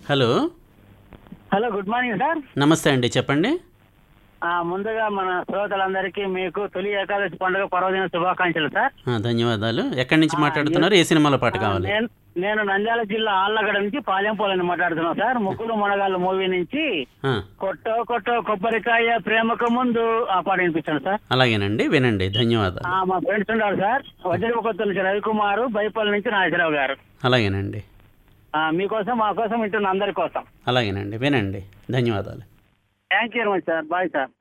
hello hello good morning sir నమస్తే అండి చెప్పండి ఆ, ముందుగా మన శ్రోతలందరికీ మీకు తొలి ఏకాదశి పండుగ పర్వదిన శుభాకాంక్షలు సార్ ఆ, ధన్యవాదాలు ఎక్కడి నుంచి మాట్లాడుతున్నారు ఏ సినిమాలో పాట కావాలి నేను నేను నంద్యాల జిల్లా ఆళ్ళగడ నుంచి పాలెంపోలని మాట్లాడుతున్నాను సార్ ముగ్గురు మునగాళ్ళు మూవీ నుంచి ఆ, కొట్టో కొట్టో కొబ్బరికాయ ప్రేమకు ముందు ఆ పాట వినిపించాను సార్ అలాగేనండి వినండి ధన్యవాదాలు ఆ, మా ఫ్రెండ్స్ ఉన్నారు సార్ వజ్రకొత్త నుంచి రవికుమారు బైపల్లి నుంచి నాగేశ్వరరావు గారు అలాగేనండి ఆ, మీకోసం మా కోసం వింటున్న అందరి కోసం అలాగేనండి వినండి ధన్యవాదాలు thank you very much sir bye sir